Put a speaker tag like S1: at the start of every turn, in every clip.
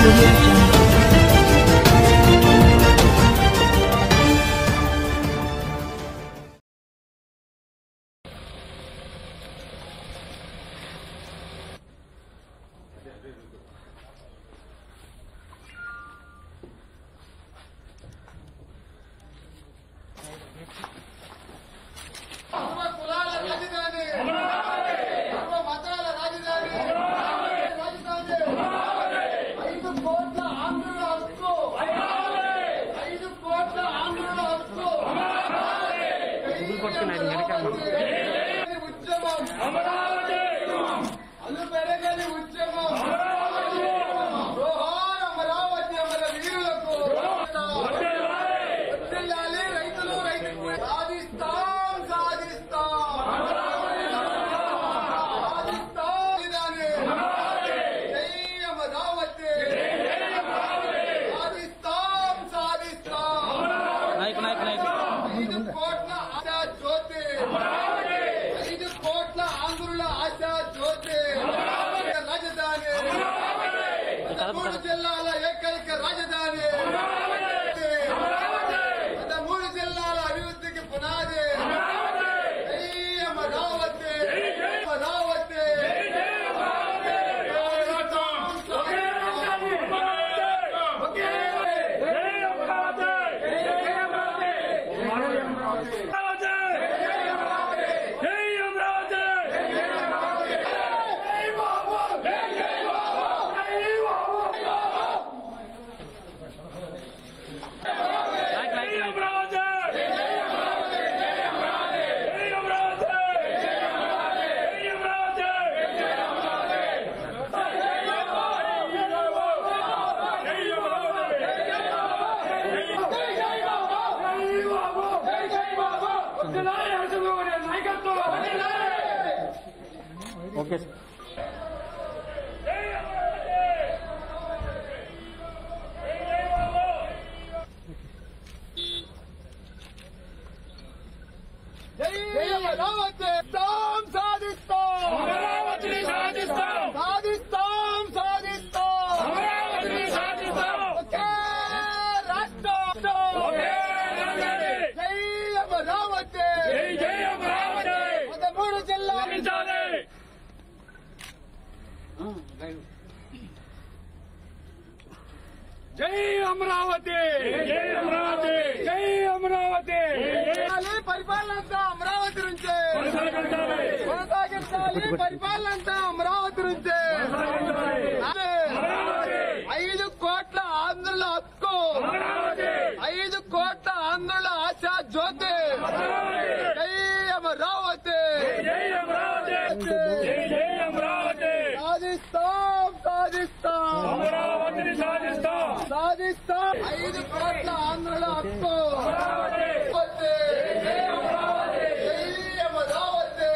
S1: audio jungle.
S2: సర్వ కులాల రాజధాని సర్వ మతాల రాజధాని రాజధాని ఐదు కోట్ల ఆంధ్రుల హక్కు ఐదు కోట్ల ఆంధ్రుల హక్కు ఉద్యమం అల్లు పెరగని ఉద్యమం జోహార్ అమరావతి అమర వీరులకు వర్ధిల్లాలి రైతులు రైతు సాధిస్తాం సాధిస్తాం సాధిస్తాం ఇదాని జై అమరావతి సాధిస్తాం సాధిస్తాం
S3: నాయకు నాయకు నాయకు
S2: ఐదు కోట్ల ఆశా జ్యోతి ఐదు కోట్ల ఆంధ్రుల ఆశా జ్యోతి రాజధాని మూడు జిల్లాల ఏకైక రాజధాని మూడు జిల్లాల అభివృద్ధికి పునాది జై అమరావతి అమరావతి
S3: నాయకు నాయకు నాయకు ఓకే సార్
S2: జై అమరావతి సాధిస్తాం సాధిస్తాం
S4: అమరావతిని సాధిస్తాం
S2: సాధిస్తాం సాధిస్తాం
S4: అమరావతిని సాధిస్తాం
S2: ఒకే రాష్ట్రం
S4: ఒకే రాజధాని.
S2: జై అమరావతి
S4: జై జై అమరావతి
S2: పదమూడు జిల్లాలు
S4: సాధించాలి జై అమరావతి జై అమరావతి జై అమరావతి
S2: కొనసాగించాలి పరిపాలన అంతా అమరావతి నుంచే
S4: కొనసాగించాలి.
S2: కొనసాగించాలి పరిపాలన అంతా అమరావతి నుంచే
S4: అమరావతి
S2: ఐదు కోట్ల ఆంధ్రుల హక్కు
S4: అమరావతి
S2: ఐదు కోట్ల ఆంధ్రుల ఆశా జ్యోతి జై అమరావతి
S4: జై అమరావతి జై జై అమరావతి
S2: సాధిస్తాం సాధిస్తాం
S4: అమరావతిని సాధిస్తాం
S2: సాధిస్తాం ఐదు కోట్ల ఆంధ్రుల హక్కు
S4: అమరావతి
S2: జై అమరావతి జై అమరావతి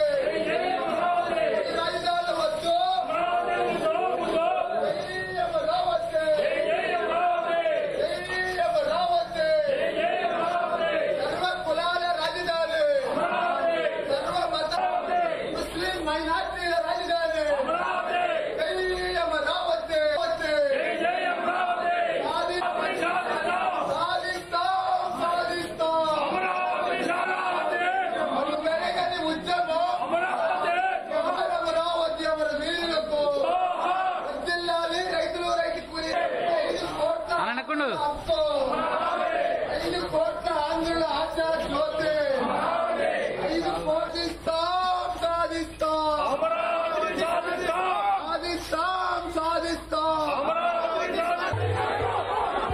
S2: ఈ రాజధానులు వద్దు
S4: అమరావతిని సోపుతో
S2: జై అమరావతి
S4: జై అమరావతి
S2: జై అమరావతి
S4: జై అమరావతి
S2: సర్వ కులాల రాజధాని సర్వ మత ముస్లిం మైనార్టీల రాజధాని
S4: అమరావతి
S2: జై అమరావతి
S4: జై జై అమరావతి
S2: సాధిస్తాం
S4: సాధిస్తాం
S2: సాధిస్తాం సాధిస్తాం
S4: అమరావతి సాధిస్తాం
S2: అను పెరగని ఉద్యమం
S4: అమరావతి
S2: అమరావతి అమర వీరులకు వర్ధిల్లాలి రైతులు రైతు కూలి ఐదు కోట్ల
S3: అననకుండు.
S2: హక్కు. ఐదు కోట్ల ఆంధ్రుల ఆశా జ్యోతి ఐదు కోటిస్తాం సాధిస్తాం
S4: అమరావతి సాధిస్తాం
S2: సాధిస్తాం సాధిస్తాం
S4: అమరావతి సాధిస్తాం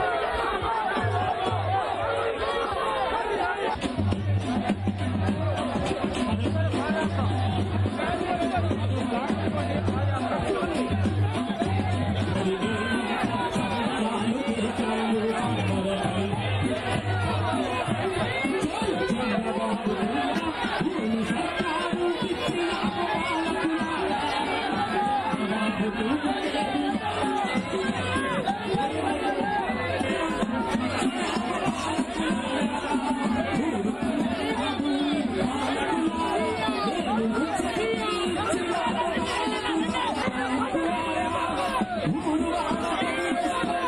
S5: Thank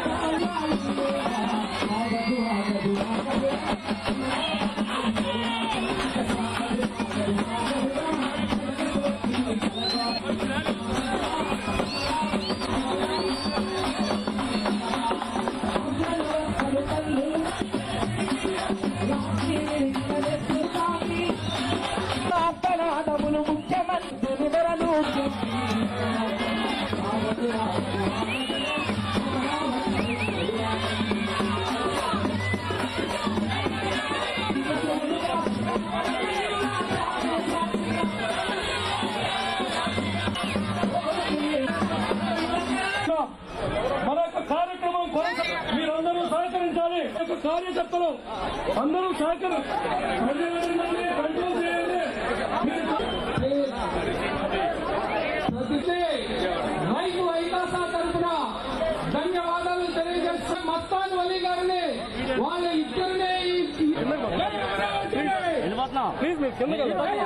S4: మన యొక్క కార్యక్రమం కొనసా- మీరందరూ సహకరించాలి మన యొక్క కార్యకర్తలు అందరూ సహకరి ప్రజలందరినీ కంట్రోల్ చేయండి మీరు
S2: ప్రతిష్ఠే రైతు ఐకాస తరఫున ధన్యవాదాలు తెలియజేస్తున్న మస్తాన్ వలీ గారిని వాళ్ళ ఇద్దరినే ఈ-
S4: ప్లీజ్ మీరు కిందకి వెళ్ళండి.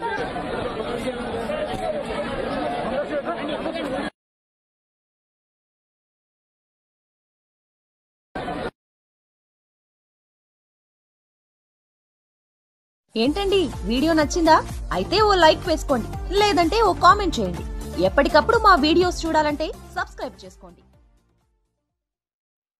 S1: ఏంటండి వీడియో నచ్చిందా అయితే ఓ లైక్ వేసుకోండి లేదంటే ఓ కామెంట్ చేయండి ఎప్పటికప్పుడు మా వీడియోస్ చూడాలంటే సబ్స్క్రైబ్ చేసుకోండి